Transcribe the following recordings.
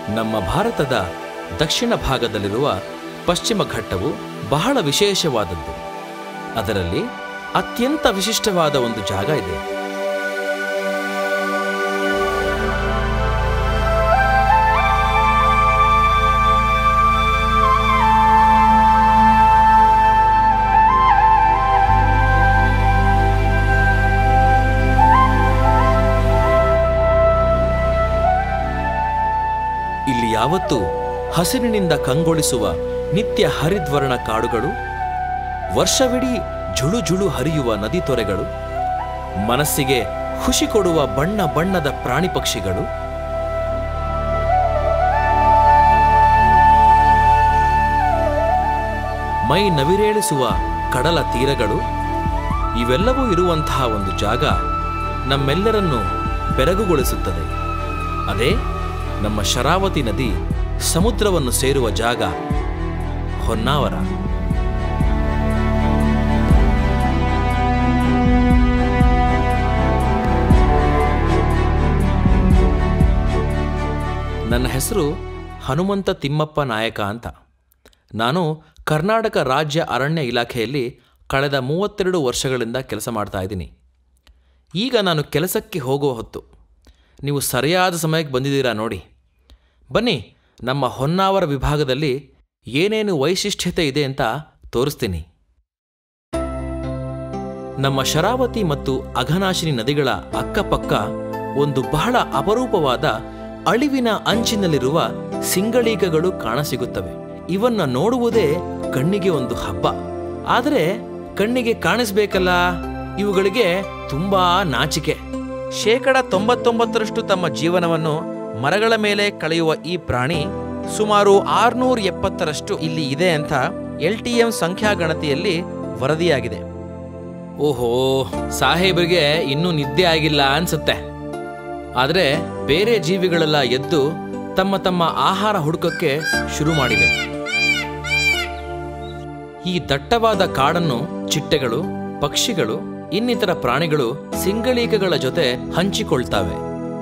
ನಮ್ಮ ಭಾರತದ ದಕ್ಷಿಣ ಭಾಗದಲ್ಲಿರುವ ಪಶ್ಚಿಮ ಘಟ್ಟವು ಬಹಳ ವಿಶೇಷವಾದದ್ದು ಅದರಲ್ಲಿ ಅತ್ಯಂತ ವಿಶಿಷ್ಟವಾದ ಒಂದು ಜಾಗ ಇದೆ ಇಲ್ಲಿ ಯಾವತ್ತೂ ಹಸಿರಿನಿಂದ ಕಂಗೊಳಿಸುವ ನಿತ್ಯ ಹರಿದ್ವರ್ಣ ಕಾಡುಗಳು ವರ್ಷವಿಡೀ ಜುಳು ಜುಳು ಹರಿಯುವ ನದಿ ತೊರೆಗಳು ಮನಸ್ಸಿಗೆ ಖುಷಿ ಕೊಡುವ ಬಣ್ಣ ಬಣ್ಣದ ಪ್ರಾಣಿ ಪಕ್ಷಿಗಳು ಮೈ ನವಿರೇಳಿಸುವ ಕಡಲ ತೀರಗಳು ಇವೆಲ್ಲವೂ ಇರುವಂತಹ ಒಂದು ಜಾಗ ನಮ್ಮೆಲ್ಲರನ್ನು ಬೆರಗುಗೊಳಿಸುತ್ತದೆ ಅದೇ ನಮ್ಮ ಶರಾವತಿ ನದಿ ಸಮುದ್ರವನ್ನು ಸೇರುವ ಜಾಗ ಹೊನ್ನಾವರ ನನ್ನ ಹೆಸರು ಹನುಮಂತ ತಿಮ್ಮಪ್ಪ ನಾಯಕ ಅಂತ ನಾನು ಕರ್ನಾಟಕ ರಾಜ್ಯ ಅರಣ್ಯ ಇಲಾಖೆಯಲ್ಲಿ ಕಳೆದ ಮೂವತ್ತೆರಡು ವರ್ಷಗಳಿಂದ ಕೆಲಸ ಮಾಡ್ತಾ ಇದ್ದೀನಿ ಈಗ ನಾನು ಕೆಲಸಕ್ಕೆ ಹೋಗುವ ಹೊತ್ತು ನೀವು ಸರಿಯಾದ ಸಮಯಕ್ಕೆ ಬಂದಿದ್ದೀರಾ ನೋಡಿ ಬನ್ನಿ ನಮ್ಮ ಹೊನ್ನಾವರ ವಿಭಾಗದಲ್ಲಿ ಏನೇನು ವೈಶಿಷ್ಟ್ಯತೆ ಇದೆ ಅಂತ ತೋರಿಸ್ತೀನಿ ನಮ್ಮ ಶರಾವತಿ ಮತ್ತು ಅಘನಾಶಿನಿ ನದಿಗಳ ಅಕ್ಕಪಕ್ಕ ಒಂದು ಬಹಳ ಅಪರೂಪವಾದ ಅಳಿವಿನ ಅಂಚಿನಲ್ಲಿರುವ ಸಿಂಗಳೀಕಗಳು ಕಾಣಸಿಗುತ್ತವೆ ಇವನ್ನ ನೋಡುವುದೇ ಕಣ್ಣಿಗೆ ಒಂದು ಹಬ್ಬ ಆದರೆ ಕಣ್ಣಿಗೆ ಕಾಣಿಸ್ಬೇಕಲ್ಲ ಇವುಗಳಿಗೆ ತುಂಬಾ ನಾಚಿಕೆ ಶೇಕಡ ತೊಂಬತ್ತೊಂಬತ್ತರಷ್ಟು ತಮ್ಮ ಜೀವನವನ್ನು ಮರಗಳ ಮೇಲೆ ಕಳೆಯುವ ಈ ಪ್ರಾಣಿ ಸುಮಾರು ಆರ್ನೂರ ಎಪ್ಪತ್ತರಷ್ಟು ಇಲ್ಲಿ ಇದೆ ಅಂತ ಎಲ್ ಟಿ ಎಂ ಸಂಖ್ಯಾಗಣತಿಯಲ್ಲಿ ವರದಿಯಾಗಿದೆ ಓಹೋ ಸಾಹೇಬರಿಗೆ ಇನ್ನೂ ನಿದ್ದೆ ಆಗಿಲ್ಲ ಅನ್ಸುತ್ತೆ ಆದರೆ ಬೇರೆ ಜೀವಿಗಳೆಲ್ಲ ಎದ್ದು ತಮ್ಮ ತಮ್ಮ ಆಹಾರ ಹುಡುಕಕ್ಕೆ ಶುರು ಮಾಡಿವೆ ಈ ದಟ್ಟವಾದ ಕಾಡನ್ನು ಚಿಟ್ಟೆಗಳು ಪಕ್ಷಿಗಳು ಇನ್ನಿತರ ಪ್ರಾಣಿಗಳು ಸಿಂಗಳೀಕಗಳ ಜೊತೆ ಹಂಚಿಕೊಳ್ತಾವೆ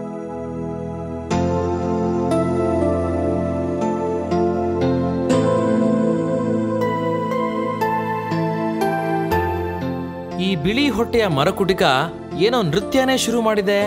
ಈ ಬಿಳಿ ಹೊಟ್ಟೆಯ ಮರಕುಟಿಕ ಏನೋ ನೃತ್ಯನೇ ಶುರು ಮಾಡಿದೆ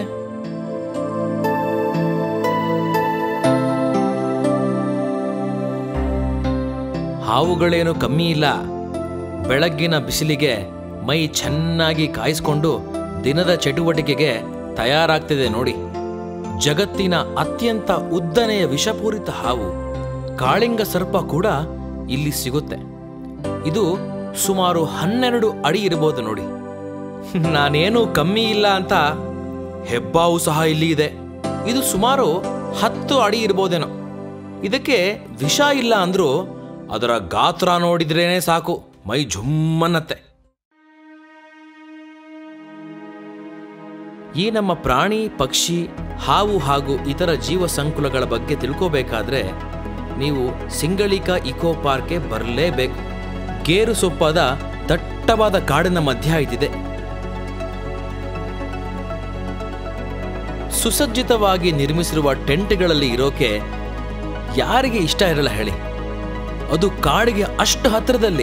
ಹಾವುಗಳೇನು ಕಮ್ಮಿ ಇಲ್ಲ ಬೆಳಗ್ಗಿನ ಬಿಸಿಲಿಗೆ ಮೈ ಚೆನ್ನಾಗಿ ಕಾಯಿಸ್ಕೊಂಡು ದಿನದ ಚಟುವಟಿಕೆಗೆ ತಯಾರಾಗ್ತಿದೆ ನೋಡಿ ಜಗತ್ತಿನ ಅತ್ಯಂತ ಉದ್ದನೆಯ ವಿಷಪೂರಿತ ಹಾವು ಕಾಳಿಂಗ ಸರ್ಪ ಕೂಡ ಇಲ್ಲಿ ಸಿಗುತ್ತೆ ಇದು ಸುಮಾರು ಹನ್ನೆರಡು ಅಡಿ ಇರಬಹುದು ನೋಡಿ ನಾನೇನು ಕಮ್ಮಿ ಇಲ್ಲ ಅಂತ ಹೆಬ್ಬಾವು ಸಹ ಇಲ್ಲಿ ಇದೆ ಇದು ಸುಮಾರು ಹತ್ತು ಅಡಿ ಇರ್ಬೋದೇನೋ ಇದಕ್ಕೆ ವಿಷ ಇಲ್ಲ ಅಂದ್ರೂ ಅದರ ಗಾತ್ರ ನೋಡಿದ್ರೇನೆ ಸಾಕು ಮೈ ಝುಮ್ಮನ್ನತ್ತೆ ಈ ನಮ್ಮ ಪ್ರಾಣಿ ಪಕ್ಷಿ ಹಾವು ಹಾಗೂ ಇತರ ಜೀವ ಸಂಕುಲಗಳ ಬಗ್ಗೆ ತಿಳ್ಕೋಬೇಕಾದ್ರೆ ನೀವು ಸಿಂಗಳಿಕ ಇಕೋ ಪಾರ್ಕ್ಗೆ ಬರಲೇಬೇಕು ಗೇರು ಸೊಪ್ಪಾದ ದಟ್ಟವಾದ ಕಾಡಿನ ಮಧ್ಯ ಇದಿದೆ ಸುಸಜ್ಜಿತವಾಗಿ ನಿರ್ಮಿಸಿರುವ ಟೆಂಟ್ಗಳಲ್ಲಿ ಇರೋಕೆ ಯಾರಿಗೆ ಇಷ್ಟ ಇರಲ್ಲ ಹೇಳಿ ಅದು ಕಾಡಿಗೆ ಅಷ್ಟು ಹತ್ತಿರದಲ್ಲಿ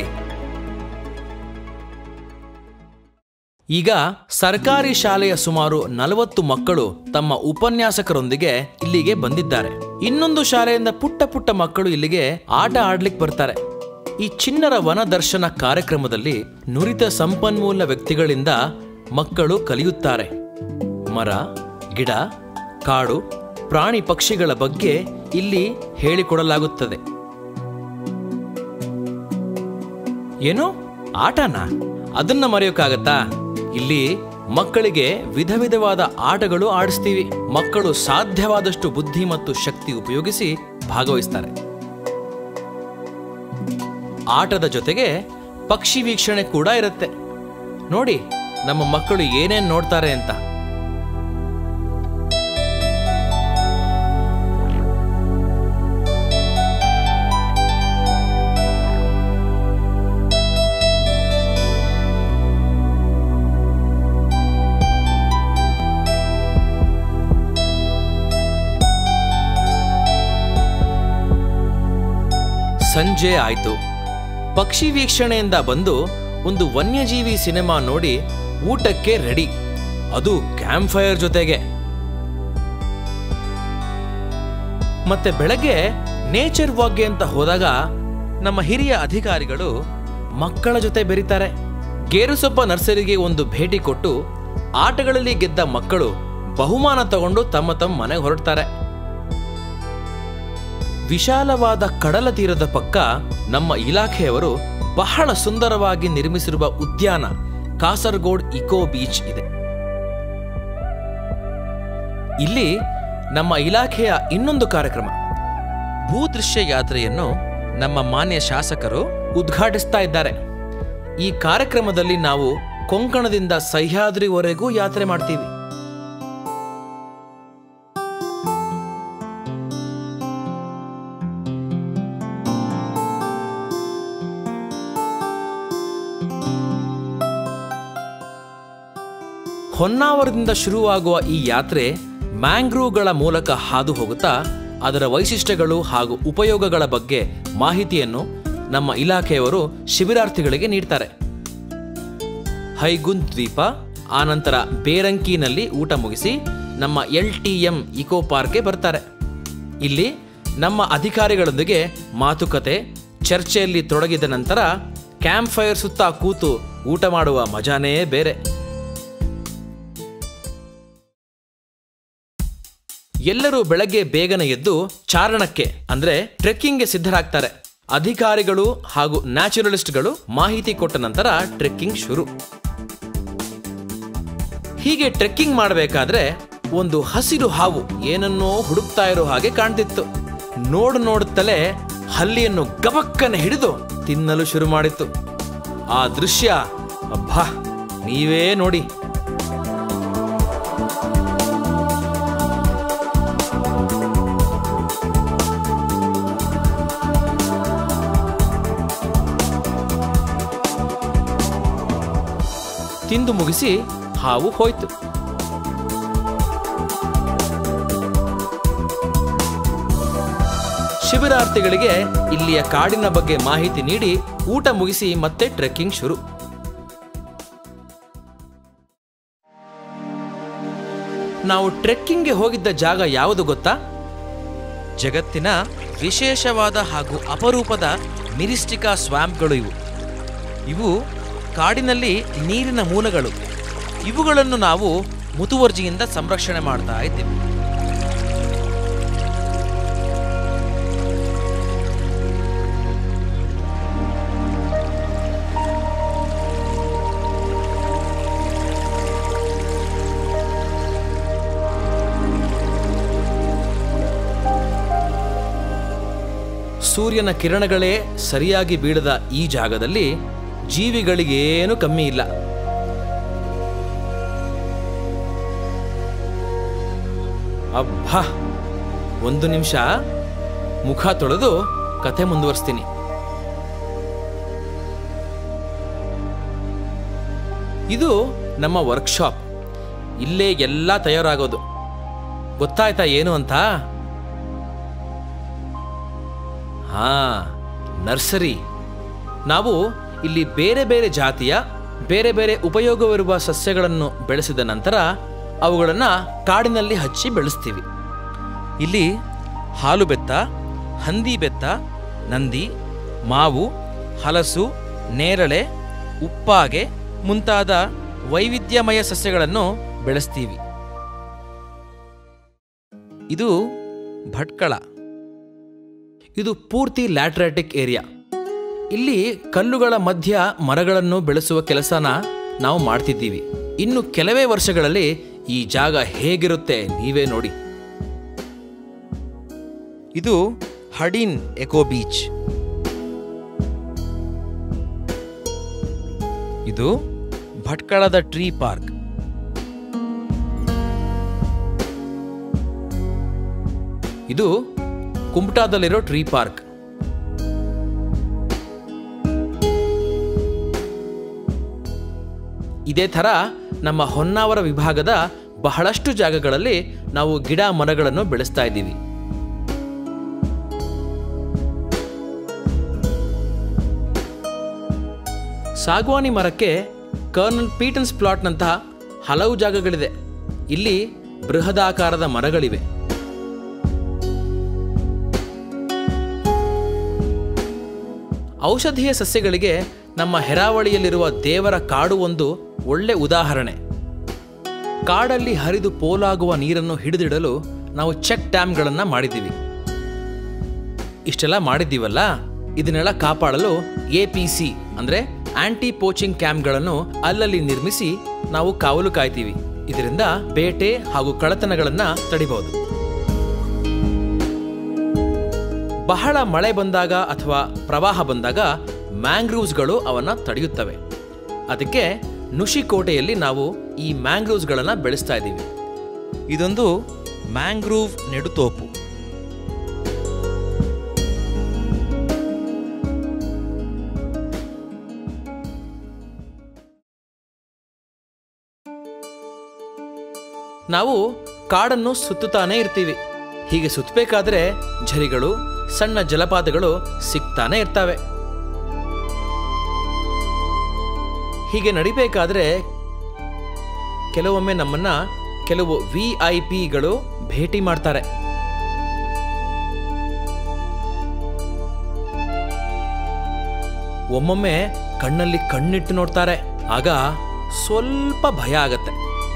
ಈಗ ಸರ್ಕಾರಿ ಶಾಲೆಯ ಸುಮಾರು ನಲವತ್ತು ಮಕ್ಕಳು ತಮ್ಮ ಉಪನ್ಯಾಸಕರೊಂದಿಗೆ ಇಲ್ಲಿಗೆ ಬಂದಿದ್ದಾರೆ ಇನ್ನೊಂದು ಶಾಲೆಯಿಂದ ಪುಟ್ಟ ಪುಟ್ಟ ಮಕ್ಕಳು ಇಲ್ಲಿಗೆ ಆಟ ಆಡ್ಲಿಕ್ಕೆ ಬರ್ತಾರೆ ಈ ಚಿನ್ನರ ವನ ದರ್ಶನ ಕಾರ್ಯಕ್ರಮದಲ್ಲಿ ನುರಿತ ಸಂಪನ್ಮೂಲ ವ್ಯಕ್ತಿಗಳಿಂದ ಮಕ್ಕಳು ಕಲಿಯುತ್ತಾರೆ ಮರ ಗಿಡ ಕಾಡು ಪ್ರಾಣಿ ಪಕ್ಷಿಗಳ ಬಗ್ಗೆ ಇಲ್ಲಿ ಹೇಳಿಕೊಡಲಾಗುತ್ತದೆ ಏನು ಆಟನಾ ಅದನ್ನ ಮರೆಯೋಕ್ಕಾಗತ್ತಾ ಇಲ್ಲಿ ಮಕ್ಕಳಿಗೆ ವಿಧ ವಿಧವಾದ ಆಟಗಳು ಆಡಿಸ್ತೀವಿ ಮಕ್ಕಳು ಸಾಧ್ಯವಾದಷ್ಟು ಬುದ್ಧಿ ಮತ್ತು ಶಕ್ತಿ ಉಪಯೋಗಿಸಿ ಭಾಗವಹಿಸ್ತಾರೆ ಆಟದ ಜೊತೆಗೆ ಪಕ್ಷಿ ವೀಕ್ಷಣೆ ಕೂಡ ಇರುತ್ತೆ ನೋಡಿ ನಮ್ಮ ಮಕ್ಕಳು ಏನೇನ್ ನೋಡ್ತಾರೆ ಅಂತ ಸಂಜೆ ಆಯ್ತು ಪಕ್ಷಿ ವೀಕ್ಷಣೆಯಿಂದ ಬಂದು ಒಂದು ವನ್ಯಜೀವಿ ಸಿನಿಮಾ ನೋಡಿ ಊಟಕ್ಕೆ ರೆಡಿ ಅದು ಕ್ಯಾಂಪ್ ಫೈರ್ ಜೊತೆಗೆ ಮತ್ತೆ ಬೆಳಗ್ಗೆ ನೇಚರ್ ವಾಕ್ಗೆ ಅಂತ ಹೋದಾಗ ನಮ್ಮ ಹಿರಿಯ ಅಧಿಕಾರಿಗಳು ಮಕ್ಕಳ ಜೊತೆ ಬೆರೀತಾರೆ ಗೇರುಸೊಪ್ಪ ನರ್ಸರಿಗೆ ಒಂದು ಭೇಟಿ ಕೊಟ್ಟು ಆಟಗಳಲ್ಲಿ ಗೆದ್ದ ಮಕ್ಕಳು ಬಹುಮಾನ ತಗೊಂಡು ತಮ್ಮ ತಮ್ಮ ಮನೆಗೆ ಹೊರಡ್ತಾರೆ ವಿಶಾಲವಾದ ಕಡಲ ತೀರದ ಪಕ್ಕ ನಮ್ಮ ಇಲಾಖೆಯವರು ಬಹಳ ಸುಂದರವಾಗಿ ನಿರ್ಮಿಸಿರುವ ಉದ್ಯಾನ ಕಾಸರಗೋಡ್ ಇಕೋ ಬೀಚ್ ಇದೆ ಇಲ್ಲಿ ನಮ್ಮ ಇಲಾಖೆಯ ಇನ್ನೊಂದು ಕಾರ್ಯಕ್ರಮ ಭೂದೃಶ್ಯ ಯಾತ್ರೆಯನ್ನು ನಮ್ಮ ಮಾನ್ಯ ಶಾಸಕರು ಉದ್ಘಾಟಿಸ್ತಾ ಇದ್ದಾರೆ ಈ ಕಾರ್ಯಕ್ರಮದಲ್ಲಿ ನಾವು ಕೊಂಕಣದಿಂದ ಸಹ್ಯಾದ್ರಿವರೆಗೂ ಯಾತ್ರೆ ಮಾಡ್ತೀವಿ ಹೊನ್ನಾವರದಿಂದ ಶುರುವಾಗುವ ಈ ಯಾತ್ರೆ ಮ್ಯಾಂಗ್ರೂವ್ಗಳ ಮೂಲಕ ಹಾದು ಹೋಗುತ್ತಾ ಅದರ ವೈಶಿಷ್ಟ್ಯಗಳು ಹಾಗೂ ಉಪಯೋಗಗಳ ಬಗ್ಗೆ ಮಾಹಿತಿಯನ್ನು ನಮ್ಮ ಇಲಾಖೆಯವರು ಶಿಬಿರಾರ್ಥಿಗಳಿಗೆ ನೀಡ್ತಾರೆ ಹೈಗುಂದ್ ದ್ವೀಪ ಆನಂತರ ಬೇರಂಕಿನಲ್ಲಿ ಊಟ ಮುಗಿಸಿ ನಮ್ಮ ಎಲ್ ಟಿ ಎಂ ಇಕೋ ಪಾರ್ಕ್ಗೆ ಬರ್ತಾರೆ ಇಲ್ಲಿ ನಮ್ಮ ಅಧಿಕಾರಿಗಳೊಂದಿಗೆ ಮಾತುಕತೆ ಚರ್ಚೆಯಲ್ಲಿ ತೊಡಗಿದ ನಂತರ ಕ್ಯಾಂಪ್ ಫೈರ್ ಸುತ್ತ ಕೂತು ಊಟ ಮಾಡುವ ಮಜಾನೇ ಬೇರೆ ಎಲ್ಲರೂ ಬೆಳಗ್ಗೆ ಬೇಗನೆ ಎದ್ದು ಚಾರಣಕ್ಕೆ ಅಂದ್ರೆ ಟ್ರೆಕ್ಕಿಂಗ್ಗೆ ಸಿದ್ಧರಾಗ್ತಾರೆ ಅಧಿಕಾರಿಗಳು ಹಾಗೂ ನ್ಯಾಚುರಲಿಸ್ಟ್ಗಳು ಮಾಹಿತಿ ಕೊಟ್ಟ ನಂತರ ಟ್ರೆಕ್ಕಿಂಗ್ ಶುರು ಹೀಗೆ ಟ್ರೆಕ್ಕಿಂಗ್ ಮಾಡಬೇಕಾದ್ರೆ ಒಂದು ಹಸಿರು ಹಾವು ಏನನ್ನೋ ಹುಡುಕ್ತಾ ಇರೋ ಹಾಗೆ ಕಾಣ್ತಿತ್ತು ನೋಡು ನೋಡುತ್ತಲೇ ಹಲ್ಲಿಯನ್ನು ಗಬಕ್ಕನೆ ಹಿಡಿದು ತಿನ್ನಲು ಶುರು ಮಾಡಿತ್ತು ಆ ದೃಶ್ಯ ಅಬ್ಬಾ ನೀವೇ ನೋಡಿ ತಿಂದು ಮುಗಿಸಿ ಹಾವು ಹೋಯ್ತು ಶಿಬಿರಾರ್ಥಿಗಳಿಗೆ ಇಲ್ಲಿಯ ಕಾಡಿನ ಬಗ್ಗೆ ಮಾಹಿತಿ ನೀಡಿ ಊಟ ಮುಗಿಸಿ ಮತ್ತೆ ಟ್ರೆಕ್ಕಿಂಗ್ ಶುರು ನಾವು ಟ್ರೆಕ್ಕಿಂಗ್ಗೆ ಹೋಗಿದ್ದ ಜಾಗ ಯಾವುದು ಗೊತ್ತಾ ಜಗತ್ತಿನ ವಿಶೇಷವಾದ ಹಾಗೂ ಅಪರೂಪದ ಮಿರಿಸ್ಟಿಕಾ ಸ್ವಾಂಪ್ಗಳು ಇವು ಇವು ಕಾಡಿನಲ್ಲಿ ನೀರಿನ ಮೂಲಗಳು ಇವುಗಳನ್ನು ನಾವು ಮುತುವರ್ಜಿಯಿಂದ ಸಂರಕ್ಷಣೆ ಮಾಡ್ತಾ ಇದ್ದೀವಿ ಸೂರ್ಯನ ಕಿರಣಗಳೇ ಸರಿಯಾಗಿ ಬೀಳದ ಈ ಜಾಗದಲ್ಲಿ ಜೀವಿಗಳಿಗೇನು ಕಮ್ಮಿ ಇಲ್ಲ ಅಬ್ಬಾ ಒಂದು ನಿಮಿಷ ಮುಖ ತೊಳೆದು ಕಥೆ ಮುಂದುವರಿಸ್ತೀನಿ ಇದು ನಮ್ಮ ವರ್ಕ್ಶಾಪ್ ಇಲ್ಲೇ ಎಲ್ಲ ತಯಾರಾಗೋದು ಗೊತ್ತಾಯ್ತಾ ಏನು ಅಂತ ಹಾ ನರ್ಸರಿ ನಾವು ಇಲ್ಲಿ ಬೇರೆ ಬೇರೆ ಜಾತಿಯ ಬೇರೆ ಬೇರೆ ಉಪಯೋಗವಿರುವ ಸಸ್ಯಗಳನ್ನು ಬೆಳೆಸಿದ ನಂತರ ಅವುಗಳನ್ನು ಕಾಡಿನಲ್ಲಿ ಹಚ್ಚಿ ಬೆಳೆಸ್ತೀವಿ ಇಲ್ಲಿ ಹಾಲು ಬೆತ್ತ ಹಂದಿ ಬೆತ್ತ ನಂದಿ ಮಾವು ಹಲಸು ನೇರಳೆ ಉಪ್ಪಾಗೆ ಮುಂತಾದ ವೈವಿಧ್ಯಮಯ ಸಸ್ಯಗಳನ್ನು ಬೆಳೆಸ್ತೀವಿ ಇದು ಭಟ್ಕಳ ಇದು ಪೂರ್ತಿ ಲ್ಯಾಟ್ರಾಟಿಕ್ ಏರಿಯಾ ಇಲ್ಲಿ ಕಲ್ಲುಗಳ ಮಧ್ಯ ಮರಗಳನ್ನು ಬೆಳೆಸುವ ಕೆಲಸನ ನಾವು ಮಾಡ್ತಿದ್ದೀವಿ ಇನ್ನು ಕೆಲವೇ ವರ್ಷಗಳಲ್ಲಿ ಈ ಜಾಗ ಹೇಗಿರುತ್ತೆ ನೀವೇ ನೋಡಿ ಇದು ಹಡೀನ್ ಎಕೋ ಬೀಚ್ ಇದು ಭಟ್ಕಳದ ಟ್ರೀ ಪಾರ್ಕ್ ಇದು ಕುಮಟಾದಲ್ಲಿರೋ ಟ್ರೀ ಪಾರ್ಕ್ ಇದೇ ಥರ ನಮ್ಮ ಹೊನ್ನಾವರ ವಿಭಾಗದ ಬಹಳಷ್ಟು ಜಾಗಗಳಲ್ಲಿ ನಾವು ಗಿಡ ಮರಗಳನ್ನು ಬೆಳೆಸ್ತಾ ಇದ್ದೀವಿ ಸಾಗವಾನಿ ಮರಕ್ಕೆ ಕರ್ನಲ್ ಪೀಟನ್ಸ್ ಪ್ಲಾಟ್ನಂತಹ ಹಲವು ಜಾಗಗಳಿದೆ ಇಲ್ಲಿ ಬೃಹದಾಕಾರದ ಮರಗಳಿವೆ ಔಷಧೀಯ ಸಸ್ಯಗಳಿಗೆ ನಮ್ಮ ಹೆರಾವಳಿಯಲ್ಲಿರುವ ದೇವರ ಕಾಡು ಒಂದು ಒಳ್ಳೆ ಉದಾಹರಣೆ ಕಾಡಲ್ಲಿ ಹರಿದು ಪೋಲಾಗುವ ನೀರನ್ನು ಹಿಡಿದಿಡಲು ನಾವು ಚೆಕ್ ಡ್ಯಾಮ್ಗಳನ್ನು ಮಾಡಿದ್ದೀವಿ ಇಷ್ಟೆಲ್ಲ ಮಾಡಿದ್ದೀವಲ್ಲ ಇದನ್ನೆಲ್ಲ ಕಾಪಾಡಲು ಎ ಪಿ ಸಿ ಅಂದರೆ ಆಂಟಿ ಪೋಚಿಂಗ್ ಕ್ಯಾಂಪ್ಗಳನ್ನು ಅಲ್ಲಲ್ಲಿ ನಿರ್ಮಿಸಿ ನಾವು ಕಾವಲು ಕಾಯ್ತೀವಿ ಇದರಿಂದ ಬೇಟೆ ಹಾಗೂ ಕಳ್ಳತನಗಳನ್ನು ತಡಿಬಹುದು ಬಹಳ ಮಳೆ ಬಂದಾಗ ಅಥವಾ ಪ್ರವಾಹ ಬಂದಾಗ ಮ್ಯಾಂಗ್ರೂವ್ಸ್ಗಳು ಅವನ್ನ ತಡೆಯುತ್ತವೆ ಅದಕ್ಕೆ ನುಷಿಕೋಟೆಯಲ್ಲಿ ನಾವು ಈ ಮ್ಯಾಂಗ್ರೂವ್ಸ್ಗಳನ್ನು ಬೆಳೆಸ್ತಾ ಇದ್ದೀವಿ ಇದೊಂದು ಮ್ಯಾಂಗ್ರೂವ್ ನೆಡುತೋಪು ನಾವು ಕಾಡನ್ನು ಸುತ್ತುತ್ತಾನೆ ಇರ್ತೀವಿ ಹೀಗೆ ಸುತ್ತಬೇಕಾದ್ರೆ ಝರಿಗಳು ಸಣ್ಣ ಜಲಪಾತಗಳು ಸಿಗ್ತಾನೆ ಇರ್ತವೆ ಹೀಗೆ ನಡಿಬೇಕಾದ್ರೆ ಕೆಲವೊಮ್ಮೆ ನಮ್ಮನ್ನ ಕೆಲವು ವಿ ಐ ಪಿಗಳು ಭೇಟಿ ಮಾಡ್ತಾರೆ ಒಮ್ಮೊಮ್ಮೆ ಕಣ್ಣಲ್ಲಿ ಕಣ್ಣಿಟ್ಟು ನೋಡ್ತಾರೆ ಆಗ ಸ್ವಲ್ಪ ಭಯ ಆಗತ್ತೆ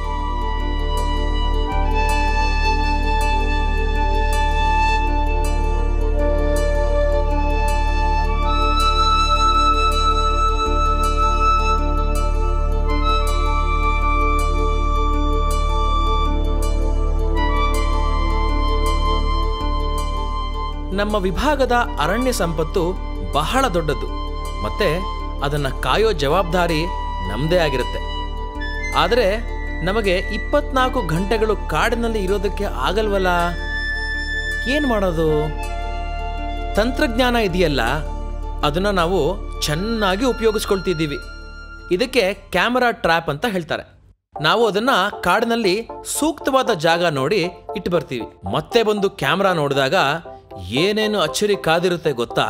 ನಮ್ಮ ವಿಭಾಗದ ಅರಣ್ಯ ಸಂಪತ್ತು ಬಹಳ ದೊಡ್ಡದು ಮತ್ತೆ ಅದನ್ನ ಕಾಯೋ ಜವಾಬ್ದಾರಿ ನಮ್ಮದೇ ಆಗಿರುತ್ತೆ ಆದರೆ ನಮಗೆ ಇಪ್ಪತ್ನಾಲ್ಕು ಗಂಟೆಗಳು ಕಾಡಿನಲ್ಲಿ ಇರೋದಕ್ಕೆ ಆಗಲ್ವಲ್ಲ ಏನು ಮಾಡೋದು ತಂತ್ರಜ್ಞಾನ ಇದೆಯಲ್ಲ ಅದನ್ನ ನಾವು ಚೆನ್ನಾಗಿ ಉಪಯೋಗಿಸ್ಕೊಳ್ತಿದ್ದೀವಿ ಇದಕ್ಕೆ ಕ್ಯಾಮರಾ ಟ್ರ್ಯಾಪ್ ಅಂತ ಹೇಳ್ತಾರೆ ನಾವು ಅದನ್ನ ಕಾಡಿನಲ್ಲಿ ಸೂಕ್ತವಾದ ಜಾಗ ನೋಡಿ ಇಟ್ಟು ಬರ್ತೀವಿ ಮತ್ತೆ ಬಂದು ಕ್ಯಾಮ್ರಾ ನೋಡಿದಾಗ ಏನೇನು ಅಚ್ಚರಿ ಕಾದಿರುತ್ತೆ ಗೊತ್ತಾ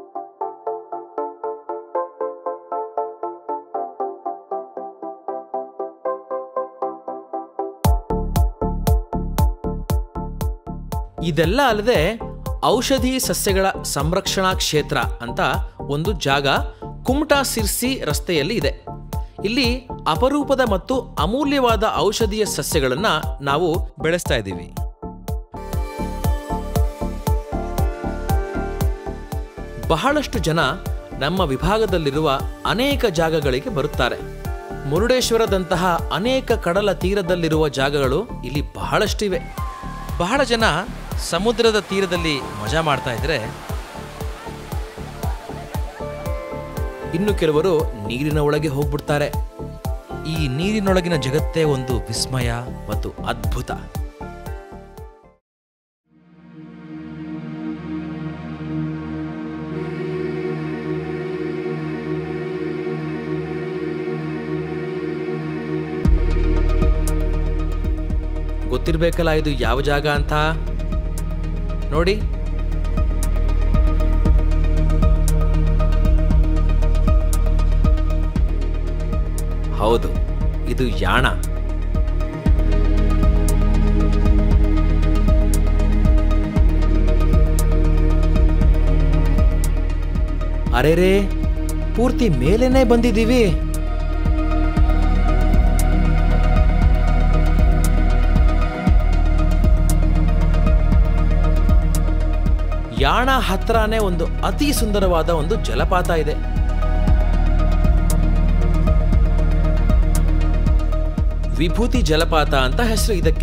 ಇದೆಲ್ಲ ಅಲ್ಲದೆ ಔಷಧಿ ಸಸ್ಯಗಳ ಸಂರಕ್ಷಣಾ ಕ್ಷೇತ್ರ ಅಂತ ಒಂದು ಜಾಗ ಕುಮಟಾ ಸಿರ್ಸಿ ರಸ್ತೆಯಲ್ಲಿ ಇದೆ ಇಲ್ಲಿ ಅಪರೂಪದ ಮತ್ತು ಅಮೂಲ್ಯವಾದ ಔಷಧೀಯ ಸಸ್ಯಗಳನ್ನ ನಾವು ಬೆಳೆಸ್ತಾ ಇದ್ದೀವಿ ಬಹಳಷ್ಟು ಜನ ನಮ್ಮ ವಿಭಾಗದಲ್ಲಿರುವ ಅನೇಕ ಜಾಗಗಳಿಗೆ ಬರುತ್ತಾರೆ ಮುರುಡೇಶ್ವರದಂತಹ ಅನೇಕ ಕಡಲ ತೀರದಲ್ಲಿರುವ ಜಾಗಗಳು ಇಲ್ಲಿ ಬಹಳಷ್ಟಿವೆ ಬಹಳ ಜನ ಸಮುದ್ರದ ತೀರದಲ್ಲಿ ಮಜಾ ಮಾಡ್ತಾ ಇದ್ರೆ ಇನ್ನು ಕೆಲವರು ನೀರಿನ ಒಳಗೆ ಹೋಗ್ಬಿಡ್ತಾರೆ ಈ ನೀರಿನೊಳಗಿನ ಜಗತ್ತೇ ಒಂದು ವಿಸ್ಮಯ ಮತ್ತು ಅದ್ಭುತ ಗೊತ್ತಿರ್ಬೇಕಲ್ಲ ಇದು ಯಾವ ಜಾಗ ಅಂತ ನೋಡಿ ಹೌದು ಇದು ಯಾಣ ಅರೆರೇ ಪೂರ್ತಿ ಮೇಲೇನೆ ಬಂದಿದ್ದೀವಿ ಯಾಣ ಹತ್ರನೇ ಒಂದು ಅತಿ ಸುಂದರವಾದ ಒಂದು ಜಲಪಾತ ಇದೆ ವಿಭೂತಿ ಜಲಪಾತ ಅಂತ ಹೆಸರು ಇದಕ್ಕೆ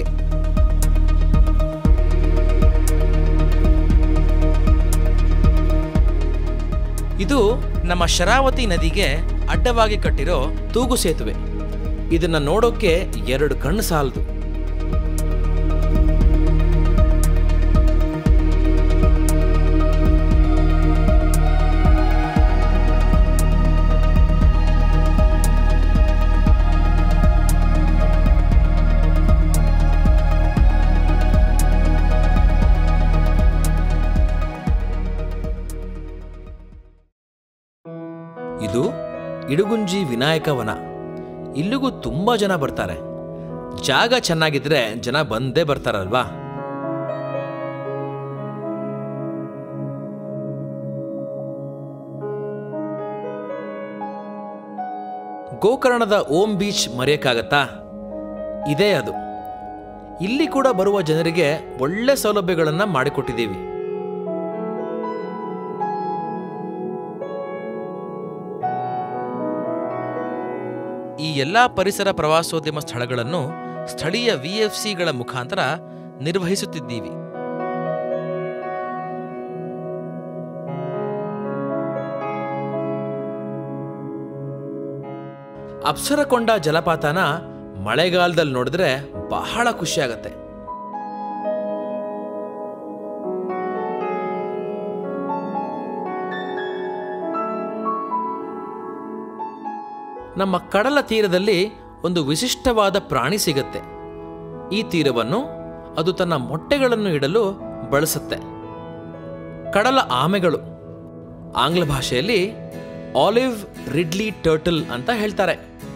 ಇದು ನಮ್ಮ ಶರಾವತಿ ನದಿಗೆ ಅಡ್ಡವಾಗಿ ಕಟ್ಟಿರೋ ತೂಗು ಸೇತುವೆ ಇದನ್ನ ನೋಡೋಕೆ ಎರಡು ಕಣ್ಣು ಸಾಲದು ಇದು ಇಡುಗುಂಜಿ ವಿನಾಯಕ ವನ ಇಲ್ಲಿಗೂ ತುಂಬ ಜನ ಬರ್ತಾರೆ ಜಾಗ ಚೆನ್ನಾಗಿದ್ರೆ ಜನ ಬಂದೇ ಬರ್ತಾರಲ್ವಾ ಗೋಕರ್ಣದ ಓಂ ಬೀಚ್ ಮರೆಯಕ್ಕಾಗತ್ತಾ ಇದೇ ಅದು ಇಲ್ಲಿ ಕೂಡ ಬರುವ ಜನರಿಗೆ ಒಳ್ಳೆ ಸೌಲಭ್ಯಗಳನ್ನು ಮಾಡಿಕೊಟ್ಟಿದ್ದೀವಿ ಈ ಎಲ್ಲ ಪರಿಸರ ಪ್ರವಾಸೋದ್ಯಮ ಸ್ಥಳಗಳನ್ನು ಸ್ಥಳೀಯ ವಿಎಫ್ಸಿಗಳ ಮುಖಾಂತರ ನಿರ್ವಹಿಸುತ್ತಿದ್ದೀವಿ ಅಪ್ಸರಕೊಂಡ ಜಲಪಾತನ ಮಳೆಗಾಲದಲ್ಲಿ ನೋಡಿದ್ರೆ ಬಹಳ ಖುಷಿಯಾಗತ್ತೆ ನಮ್ಮ ಕಡಲ ತೀರದಲ್ಲಿ ಒಂದು ವಿಶಿಷ್ಟವಾದ ಪ್ರಾಣಿ ಸಿಗತ್ತೆ ಈ ತೀರವನ್ನು ಅದು ತನ್ನ ಮೊಟ್ಟೆಗಳನ್ನು ಇಡಲು ಬಳಸುತ್ತೆ ಕಡಲ ಆಮೆಗಳು ಆಂಗ್ಲ ಭಾಷೆಯಲ್ಲಿ ಆಲಿವ್ ರಿಡ್ಲಿ ಟರ್ಟಲ್ ಅಂತ ಹೇಳ್ತಾರೆ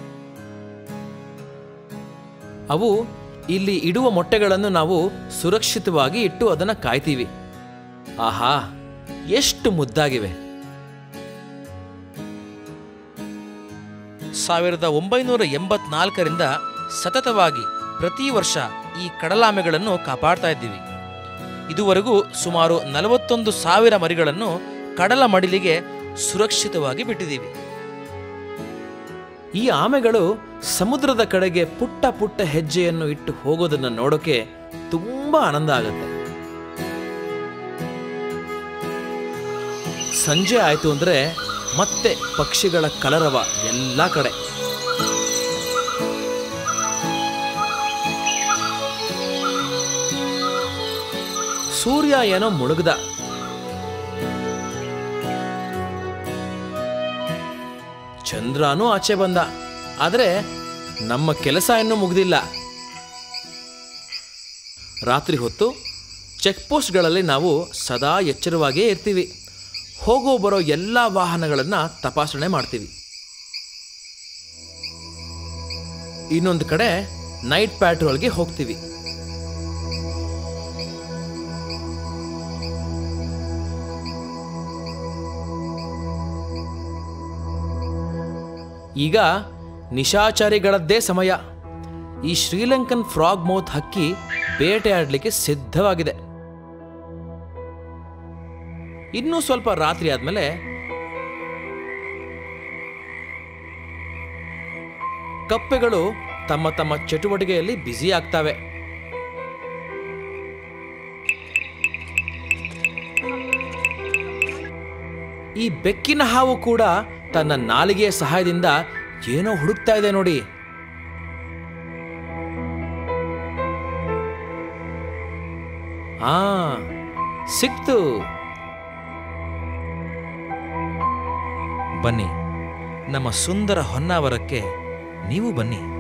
ಅವು ಇಲ್ಲಿ ಇಡುವ ಮೊಟ್ಟೆಗಳನ್ನು ನಾವು ಸುರಕ್ಷಿತವಾಗಿ ಇಟ್ಟು ಅದನ್ನು ಕಾಯ್ತೀವಿ ಆಹಾ ಎಷ್ಟು ಮುದ್ದಾಗಿವೆ ಸಾವಿರದ ಒಂಬೈನೂರ ಎಂಬತ್ನಾಲ್ಕರಿಂದ ಸತತವಾಗಿ ಪ್ರತಿ ವರ್ಷ ಈ ಕಡಲಾಮೆಗಳನ್ನು ಕಾಪಾಡ್ತಾ ಇದ್ದೀವಿ ಇದುವರೆಗೂ ಸುಮಾರು ನಲವತ್ತೊಂದು ಸಾವಿರ ಮರಿಗಳನ್ನು ಕಡಲ ಮಡಿಲಿಗೆ ಸುರಕ್ಷಿತವಾಗಿ ಬಿಟ್ಟಿದ್ದೀವಿ ಈ ಆಮೆಗಳು ಸಮುದ್ರದ ಕಡೆಗೆ ಪುಟ್ಟ ಪುಟ್ಟ ಹೆಜ್ಜೆಯನ್ನು ಇಟ್ಟು ಹೋಗೋದನ್ನು ನೋಡೋಕೆ ತುಂಬಾ ಆನಂದ ಆಗುತ್ತೆ ಸಂಜೆ ಆಯ್ತು ಅಂದ್ರೆ ಮತ್ತೆ ಪಕ್ಷಿಗಳ ಕಲರವ ಎಲ್ಲ ಕಡೆ ಸೂರ್ಯ ಏನೋ ಮುಳುಗ್ದ ಚಂದ್ರನೂ ಆಚೆ ಬಂದ ಆದರೆ ನಮ್ಮ ಕೆಲಸ ಇನ್ನೂ ಮುಗ್ದಿಲ್ಲ ರಾತ್ರಿ ಹೊತ್ತು ಚೆಕ್ ಪೋಸ್ಟ್ಗಳಲ್ಲಿ ನಾವು ಸದಾ ಎಚ್ಚರವಾಗಿಯೇ ಇರ್ತೀವಿ ಹೋಗೋ ಬರೋ ಎಲ್ಲ ವಾಹನಗಳನ್ನು ತಪಾಸಣೆ ಮಾಡ್ತೀವಿ ಇನ್ನೊಂದು ಕಡೆ ನೈಟ್ ಪ್ಯಾಟ್ರೋಲ್ಗೆ ಹೋಗ್ತೀವಿ ಈಗ ನಿಶಾಚಾರಿಗಳದ್ದೇ ಸಮಯ ಈ ಶ್ರೀಲಂಕನ್ ಫ್ರಾಗ್ ಮೌತ್ ಹಕ್ಕಿ ಬೇಟೆಯಾಡಲಿಕ್ಕೆ ಸಿದ್ಧವಾಗಿದೆ ಇನ್ನೂ ಸ್ವಲ್ಪ ರಾತ್ರಿ ಆದ್ಮೇಲೆ ಕಪ್ಪೆಗಳು ತಮ್ಮ ತಮ್ಮ ಚಟುವಟಿಕೆಯಲ್ಲಿ ಬ್ಯುಸಿ ಆಗ್ತವೆ ಈ ಬೆಕ್ಕಿನ ಹಾವು ಕೂಡ ತನ್ನ ನಾಲಿಗೆಯ ಸಹಾಯದಿಂದ ಏನೋ ಹುಡುಕ್ತಾ ಇದೆ ನೋಡಿ ಆ ಸಿಕ್ತು ಬನ್ನಿ ನಮ್ಮ ಸುಂದರ ಹೊನ್ನಾವರಕ್ಕೆ ನೀವು ಬನ್ನಿ